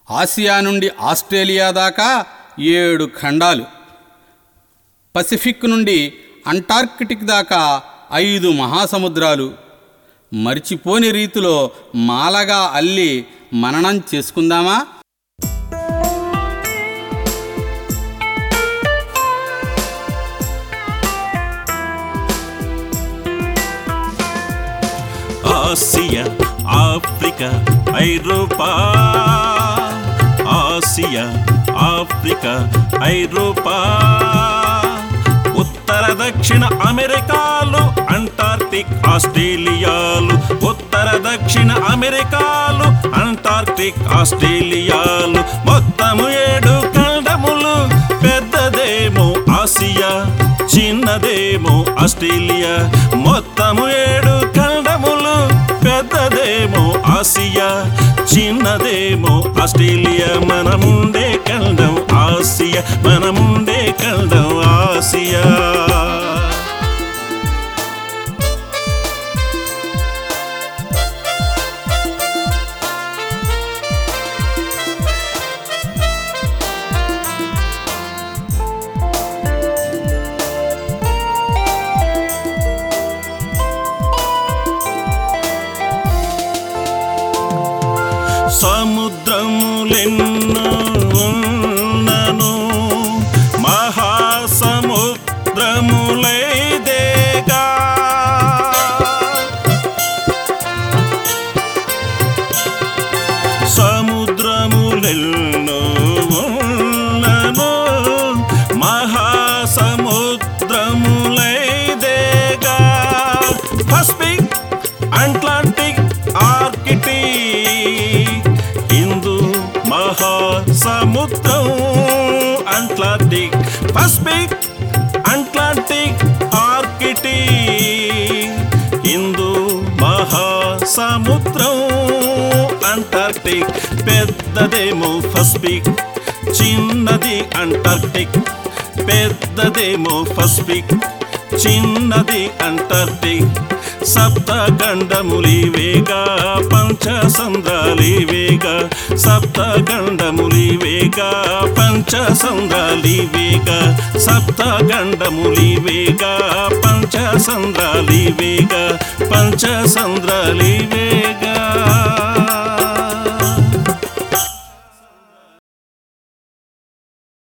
Asia నుండి Australia దాకా ఏడు ఖండాలు పసిఫిక్ నుండి అంటార్కిటిక్ దాకా ఐదు మహాసముద్రాలు మరిచిపోని రీతిలో మాలగా అల్లి మననం చేసుకుందామా ఆసియా ఆఫ్రికా ఐరోపా ఆసియా ఆఫ్రికా ఐరోపా ఉత్తర దక్షిణ అమెరికాలు అంటార్క్టిక్ ఆస్ట్రేలియాలు ఉత్తర దక్షిణ అమెరికాలు అంటార్క్టిక్ ఆస్ట్రేలియాలు మొత్తము ఏడు ఖండములు పెద్దదేమో ఆసియా చిన్నదేమో ఆస్ట్రేలియా మొత్తము ఏడు ఖండములు పెద్దదేమో ఆసియా చిన్నదేమో ఆస్ట్రేలియా మనముండే ఖండం ఆసియా మనముండే ఖండం ఆసియా సముద్రములెన్నో ఉన్నను మహాసముద్రములైదేగా సముద్రములెన్నో ఉన్నను మహాసముద్రములైదేగా పసిఫిక్ అట్లాంటిక్ ఆర్కిటిక్ హిందూ మహాసముద్రం అట్లాంటిక్ పసిఫిక్ అట్లాంటిక్ ఆర్కిటిక్ హిందూ మహాసముద్రం అంటార్క్టిక్ పెద్దదేమో పసిఫిక్ చిన్నది అంటార్క్టిక్ పెద్దదేమో పసిఫిక్ చిన్నది అంటార్క్టిక్ సప్త గండములివేగా పంచ సంద్రాలివేగా సప్త గండములివేగా పంచ సంద్రాలివేగా సప్త గండములివేగా పంచ సంద్రాలివేగా పంచ సంద్రాలివేగా